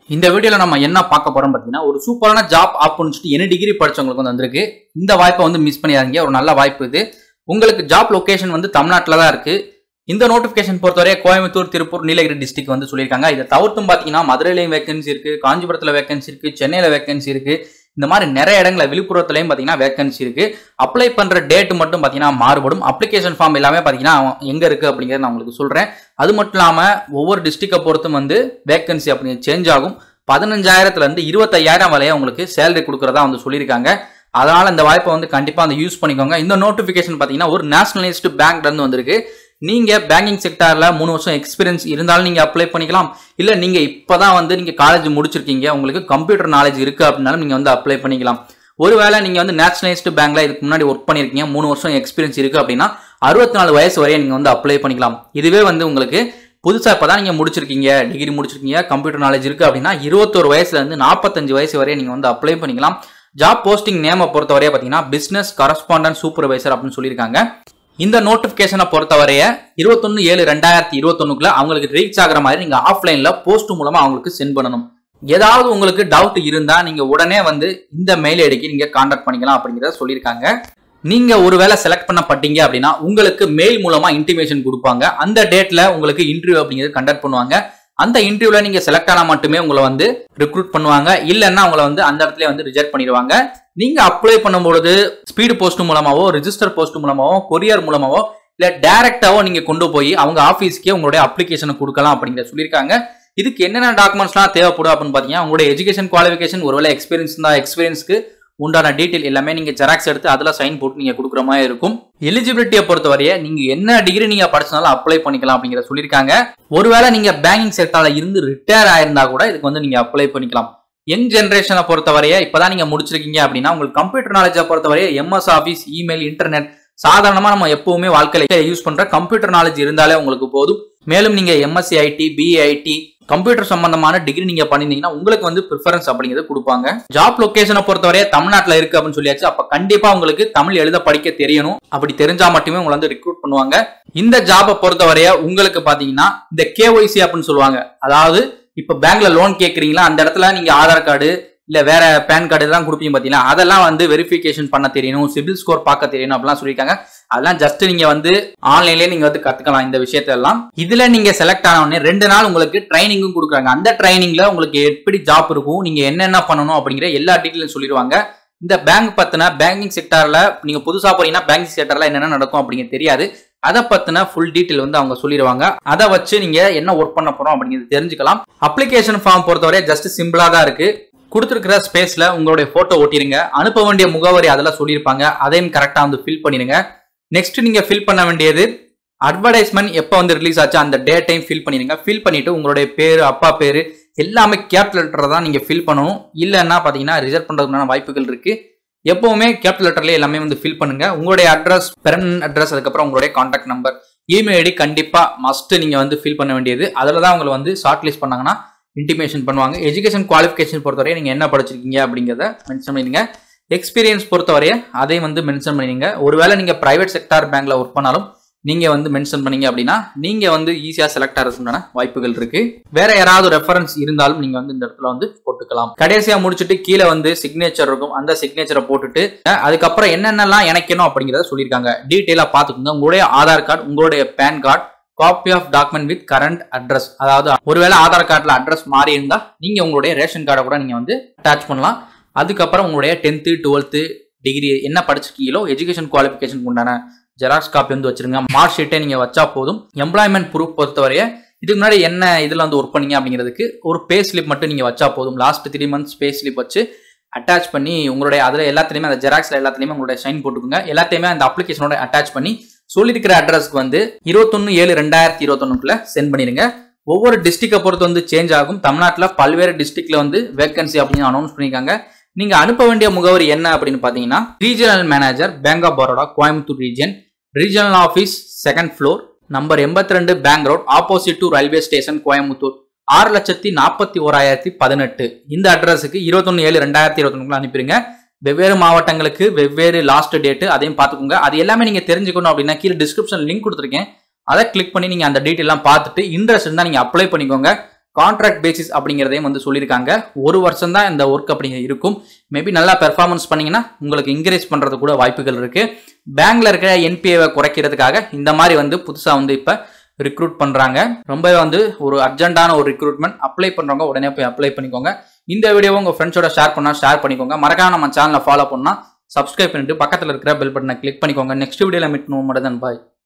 இந்த வீடியோல நம்ம என்ன பார்க்க போறோம் பார்த்தீங்கன்னா ஒரு சூப்பரான ஜாப் ஆப்பர்ச்சுனிட்டி என்ன டிகிரி படிச்சவங்களுக்கு வந்து வந்திருக்கு இந்த வாய்ப்பை வந்து மிஸ் பண்ணிடாதீங்க ஒரு நல்ல வாய்ப்பு இது உங்களுக்கு ஜாப் லொகேஷன் வந்து தமிழ்நாட்டில் தான் இருக்கு இந்த நோட்டிஃபிகேஷன் பொறுத்தவரை கோயம்புத்தூர் திருப்பூர் நீலகிரி டிஸ்ட்ரிக்ட் வந்து சொல்லியிருக்காங்க இதை தவிர்த்தும் பார்த்தீங்கன்னா மதுரையிலையும் வேகன்சி இருக்கு காஞ்சிபுரத்தில் வேகன்சி இருக்கு சென்னையில் வேகன்சி இருக்கு இந்த மாதிரி நிறைய இடங்களில் விழுப்புரத்துலையும் பார்த்தீங்கன்னா வேகன்சி இருக்கு அப்ளை பண்ற டேட் மட்டும் பார்த்தீங்கன்னா மாறுபடும் அப்ளிகேஷன் ஃபார்ம் எல்லாமே பார்த்தீங்கன்னா எங்க இருக்கு அப்படிங்கிறத நான் உங்களுக்கு சொல்றேன் அது மட்டும் இல்லாமல் ஒவ்வொரு டிஸ்ட்ரிக்டை பொறுத்தும் வந்து வேகன்சி அப்படிங்கிறது சேஞ்ச் ஆகும் பதினஞ்சாயிரத்துல இருந்து இருபத்தையாயிரம் வரைய உங்களுக்கு சேலரி கொடுக்குறதா வந்து சொல்லியிருக்காங்க அதனால இந்த வாய்ப்பை வந்து கண்டிப்பாக வந்து யூஸ் பண்ணிக்கோங்க இந்த நோட்டிஃபிகேஷன் பார்த்தீங்கன்னா ஒரு நேஷனலைஸ்டு பேங்க்ல இருந்து வந்திருக்கு நீங்க பேங்கிங் செக்டார்ல மூணு வருஷம் எக்ஸ்பீரியன்ஸ் இருந்தாலும் நீங்க அப்ளை பண்ணிக்கலாம் இல்ல நீங்க இப்பதான் வந்து நீங்க காலேஜ் முடிச்சிருக்கீங்க உங்களுக்கு கம்ப்யூட்டர் நாலேஜ் இருக்கு அப்படின்னாலும் நீங்க வந்து அப்ளை பண்ணிக்கலாம் ஒருவேளை நீங்க வந்து நேஷனலைஸ்டு பேங்க்ல இதுக்கு முன்னாடி ஒர்க் பண்ணிருக்கீங்க மூணு வருஷம் எக்ஸ்பீரியன்ஸ் இருக்கு அப்படின்னா அறுபத்தி நாலு வயசு வரைய நீங்க வந்து அப்ளை பண்ணிக்கலாம் இதுவே வந்து உங்களுக்கு புதுசா இப்பதான் நீங்க முடிச்சிருக்கீங்க டிகிரி முடிச்சிருக்கீங்க கம்ப்யூட்டர் நாலேஜ் இருக்கு அப்படின்னா இருபத்தொரு வயசுல இருந்து நாற்பத்தஞ்சு வயசு வரைய நீங்க வந்து அப்ளை பண்ணிக்கலாம் ஜாப் போஸ்டிங் நேமை பொறுத்தவரைய பார்த்தீங்கன்னா பிசினஸ் கரஸ்பாண்டன்ட் சூப்பர்வைசர் அப்படின்னு சொல்லியிருக்காங்க இந்த நோட்டிபிகேஷனை பொறுத்தவரைய இருபத்தொன்னு ஏழு ரெண்டாயிரத்தி இருபத்தொன்னுக்குள்ள அவங்களுக்கு ரீச் ஆகிற மாதிரி நீங்க ஆஃப்லைன்ல போஸ்ட் மூலமா அவங்களுக்கு சென்ட் பண்ணணும் ஏதாவது உங்களுக்கு டவுட் இருந்தா நீங்க உடனே வந்து இந்த மெயில் ஐடிக்கு நீங்க கான்டாக்ட் பண்ணிக்கலாம் அப்படிங்கிறத சொல்லியிருக்காங்க நீங்க ஒருவேளை செலக்ட் பண்ணப்பட்டீங்க அப்படின்னா உங்களுக்கு மெயில் மூலமா இன்டிமேஷன் கொடுப்பாங்க அந்த டேட்ல உங்களுக்கு இன்டர்வியூ அப்படிங்கிறது கண்டக்ட் பண்ணுவாங்க அந்த இன்டர்வியூல நீங்க செலக்ட் ஆனா மட்டுமே உங்களை வந்து ரெக்ரூட் பண்ணுவாங்க இல்லைன்னா உங்களை வந்து அந்த இடத்துல வந்து ரிஜெக்ட் பண்ணிடுவாங்க நீங்க அப்ளை பண்ணும்பொழுது ஸ்பீடு போஸ்ட் மூலமாவோ ரிஜிஸ்டர் போஸ்ட் மூலமாவோ கொரியர் மூலமாவோ இல்ல டைரக்டாவோ நீங்க கொண்டு போய் அவங்க ஆஃபீஸ்க்கே உங்களுடைய அப்ளிகேஷனை கொடுக்கலாம் அப்படிங்கிற சொல்லியிருக்காங்க இதுக்கு என்னென்ன டாக்குமெண்ட்ஸ்லாம் தேவைப்படும் அப்படின்னு பார்த்தீங்கன்னா உங்களுடைய எஜுகேஷன் குவாலிஃபிகேஷன் ஒருவேளை எக்ஸ்பீரியன்ஸ் தான் எக்ஸ்பீரியன்ஸ்க்கு உண்டான டீட்டெயில் எல்லாமே நீங்க ஜெராக்ஸ் எடுத்து அதுல சைன் போட்டு நீங்க கொடுக்குற மாதிரி இருக்கும் எலிஜிபிலிட்டியை பொறுத்தவரைய நீங்க என்ன டிகிரி நீங்க படிச்சனாலும் அப்ளை பண்ணிக்கலாம் அப்படிங்கிற சொல்லியிருக்காங்க ஒருவேளை நீங்க பேங்கிங் செக்டர்ல இருந்து ரிட்டையர் ஆயிருந்தா கூட இதுக்கு வந்து நீங்க அப்ளை பண்ணிக்கலாம் யங் ஜென்ரேஷனை பொறுத்தவரைய இப்பதான் நீங்க முடிச்சிருக்கீங்க அப்படின்னா உங்களுக்கு கம்ப்யூட்டர் நாலேஜை பொறுத்தவரைய எம்எஸ் ஆஃபீஸ் இமெயில் இன்டர்நெட் சாதாரணமா நம்ம எப்பவுமே வாழ்க்கையில யூஸ் பண்ற கம்ப்யூட்டர் நாலேஜ் இருந்தாலே உங்களுக்கு போதும் மேலும் நீங்க எம்எஸ்சி ஐடி பிஐடி கம்ப்யூட்டர் சம்பந்தமான டிகிரி நீங்க பண்ணிருந்தீங்கன்னா உங்களுக்கு வந்து ப்ரிஃபரன்ஸ் அப்படிங்கிறது கொடுப்பாங்க ஜாப் லொகேஷனை பொறுத்தவரைய தமிழ்நாட்டில் இருக்கு அப்படின்னு சொல்லியாச்சு அப்ப கண்டிப்பா உங்களுக்கு தமிழ் எழுத படிக்க தெரியணும் அப்படி தெரிஞ்சா மட்டுமே உங்களை வந்து ரிக்ரூட் பண்ணுவாங்க இந்த ஜாபை பொறுத்தவரைய உங்களுக்கு பாத்தீங்கன்னா இந்த கேஒய்சி அப்படின்னு சொல்லுவாங்க அதாவது இப்ப பேங்க்ல லோன் கேக்குறீங்களா அந்த இடத்துல நீங்க ஆதார் கார்டு இல்ல வேற பேன் கார்டு எல்லாம் கொடுப்பீங்க பாத்தீங்களா அதெல்லாம் வந்து வெரிஃபிகேஷன் பண்ண தெரியணும் சிபில் ஸ்கோர் பார்க்க தெரியணும் அப்படிலாம் சொல்லியிருக்காங்க அதெல்லாம் ஜஸ்ட் நீங்க வந்து ஆன்லைன்லயே நீங்க வந்து கத்துக்கலாம் இந்த விஷயத்தெல்லாம் இதுல நீங்க செலக்ட் ஆன உடனே ரெண்டு நாள் உங்களுக்கு ட்ரைனிங்கும் கொடுக்குறாங்க அந்த ட்ரைனிங்ல உங்களுக்கு எப்படி ஜாப் இருக்கும் நீங்க என்னென்ன பண்ணணும் அப்படிங்கிற எல்லா டீட்டெயிலும் சொல்லிடுவாங்க இந்த பேங்க் பத்தின பேங்கிங் செக்டார்ல நீங்க புதுசா போறீங்கன்னா பேங்கிங் செக்டார்ல என்னென்ன நடக்கும் அப்படிங்கிறது தெரியாது அதை பத்தின ஃபுல் டீட்டெயில் வந்து அவங்க சொல்லிடுவாங்க அதை வச்சு நீங்க என்ன ஒர்க் பண்ண போறோம் அப்படிங்கிறது தெரிஞ்சுக்கலாம் அப்ளிகேஷன் ஃபார்ம் பொறுத்தவரை ஜஸ்ட் சிம்பிளா தான் இருக்கு கொடுத்துருக்கிற ஸ்பேஸ்ல உங்களுடைய போட்டோ ஒட்டிருங்க அனுப்ப வேண்டிய முகவரி அதெல்லாம் சொல்லியிருப்பாங்க அதையும் கரெக்டா வந்து ஃபில் பண்ணிருங்க நெக்ஸ்ட் நீங்க ஃபில் பண்ண வேண்டியது அட்வர்டைஸ்மெண்ட் எப்போ வந்து ரிலீஸ் ஆச்சு அந்த டேட்டையும் ஃபில் பண்ணிடுங்க ஃபில் பண்ணிட்டு உங்களுடைய பேர் அப்பா பேர் எல்லாமே கேபிட்டல் லெட்டர் தான் நீங்க ஃபில் பண்ணணும் இல்லைன்னா பாத்தீங்கன்னா ரிஜெக்ட் பண்றதுக்கான வாய்ப்புகள் இருக்கு எப்பவுமே கேபிட்டல் லெட்டர்ல எல்லாமே வந்து ஃபில் பண்ணுங்க உங்களுடைய அட்ரஸ் பெர்மனன்ட் அட்ரஸ் அதுக்கப்புறம் உங்களுடைய கான்டாக்ட் நம்பர் இமெயில் ஐடி கண்டிப்பா மஸ்ட் நீங்க வந்து ஃபில் பண்ண வேண்டியது அதில் தான் உங்களை வந்து ஷார்ட் லிஸ்ட் பண்ணாங்கன்னா இன்டிமேஷன் பண்ணுவாங்க எஜுகேஷன் குவாலிஃபிகேஷன் பொறுத்தவரை நீங்க என்ன படிச்சிருக்கீங்க அப்படிங்கிறத மென்ஷன் பண்ணிடுங்க எக்ஸ்பீரியன்ஸ் பொறுத்தவரைய அதையும் வந்து மென்ஷன் பண்ணிடுங்க ஒருவேளை நீங்க பிரைவேட் செக்டார் பேங்க்ல ஒர்க் பண்ணாலும் நீங்க வந்து மென்ஷன் பண்ணீங்க அப்படின்னா நீங்க வந்து ஈஸியா செலக்ட் ஆகிறதுக்கான வாய்ப்புகள் இருக்கு வேற யாராவது ரெஃபரன்ஸ் இருந்தாலும் நீங்க வந்து இந்த இடத்துல வந்து போட்டுக்கலாம் கடைசியா முடிச்சுட்டு கீழே வந்து சிக்னேச்சர் இருக்கும் அந்த சிக்னேச்சரை போட்டுட்டு அதுக்கப்புறம் என்னென்னலாம் இணைக்கணும் அப்படிங்கிறத சொல்லியிருக்காங்க டீட்டெயிலா பாத்துக்கோங்க உங்களுடைய ஆதார் கார்டு உங்களுடைய pan card copy of document with current address அதாவது ஒருவேளை ஆதார் கார்டில் அட்ரஸ் மாறி இருந்தா நீங்க உங்களுடைய ரேஷன் கார்டை கூட நீங்க வந்து அட்டாச் பண்ணலாம் அதுக்கப்புறம் உங்களுடைய டென்த்து டுவெல்த்து டிகிரி என்ன படிச்சிருக்கீங்களோ எஜுகேஷன் குவாலிஃபிகேஷன் உண்டான ஜெராக்ஸ் காப்பி வந்து வச்சிருங்க மார்க் ஷீட்டை நீங்க வச்சா போதும் எம்ப்ளாய்மெண்ட் ப்ரூஃப் பொறுத்தவரைய இதுக்கு முன்னாடி என்ன இதில் வந்து ஒர்க் பண்ணீங்க அப்படிங்கிறதுக்கு ஒரு பே ஸ்லிப் மட்டும் நீங்க வச்சா போதும் last three months pay slip வச்சு அட்டாச் பண்ணி உங்களுடைய அதில் எல்லாத்துலேயுமே அந்த ஜெராக்ஸில் எல்லாத்துலேயுமே உங்களுடைய சைன் போட்டுக்கோங்க எல்லாத்தையுமே அந்த அப்ளிகேஷனோட அட்டாச் பண்ணி சொல்லியிருக்கிற அட்ரஸ்க்கு வந்து இருபத்தொன்னு ஏழு ரெண்டாயிரத்தி இருபத்தொன்னுக்குள்ள சென்ட் பண்ணிடுங்க ஒவ்வொரு டிஸ்ட்ரிக்டை பொறுத்து வந்து சேஞ்ச் ஆகும் தமிழ்நாட்டில் பல்வேறு டிஸ்ட்ரிக்ட்ல வந்து வேகன்சி அப்படின்னு அனௌன்ஸ் பண்ணியிருக்காங்க நீங்க அனுப்ப வேண்டிய முகவரி என்ன அப்படின்னு பாத்தீங்கன்னா regional manager bank of Baroda Coimbatore region regional office second floor number எண்பத்தி ரெண்டு bank road opposite to railway station Coimbatore ஆறு லட்சத்தி நாற்பத்தி ஓராயிரத்தி பதினெட்டு இந்த அட்ரஸுக்கு இருபத்தொன்னு ஏழு ரெண்டாயிரத்தி இருபத்தொன்னுக்குள்ள அனுப்பிடுங்க வெவ்வேறு மாவட்டங்களுக்கு வெவ்வேறு லாஸ்ட் டேட்டு அதையும் பார்த்துக்கோங்க அது எல்லாமே நீங்க தெரிஞ்சுக்கணும் அப்படின்னா கீழே டிஸ்கிரிப்ஷன் லிங்க் கொடுத்துருக்கேன் அதை கிளிக் பண்ணி நீங்க அந்த டீட்டெயிலாம் பார்த்துட்டு இன்ட்ரெஸ்ட் இருந்தால் நீங்க அப்ளை பண்ணிக்கோங்க கான்ட்ராக்ட் பேசிஸ் அப்படிங்கிறதையும் வந்து சொல்லியிருக்காங்க ஒரு வருஷம் தான் இந்த ஒர்க் அப்படிங்கிறது இருக்கும் மேபி நல்லா பெர்ஃபார்மன்ஸ் பண்ணீங்கன்னா உங்களுக்கு இன்க்ரீஸ் பண்ணுறது கூட வாய்ப்புகள் இருக்குது பேங்க்ல இருக்கிற என்பிஏவை குறைக்கிறதுக்காக இந்த மாதிரி வந்து புதுசாக வந்து இப்போ ரிக்ரூட் பண்ணுறாங்க ரொம்பவே வந்து ஒரு அர்ஜென்ட்டான ஒரு ரிக்ரூட்மெண்ட் அப்ளை பண்ணுறவங்க உடனே போய் அப்ளை பண்ணிக்கோங்க இந்த வீடியோவை உங்கள் ஃப்ரெண்ட்ஸோட ஷேர் பண்ணால் ஷேர் பண்ணிக்கோங்க மறக்காம நம்ம சேனலை ஃபாலோ பண்ணால் சப்ஸ்கிரைப் பண்ணிட்டு பக்கத்தில் இருக்கிற பெல் பட்டனை கிளிக் பண்ணிக்கோங்க நெக்ஸ்ட் வீடியோவில் மீட் பண்ணுவோம் மட்டும் தான் பாய்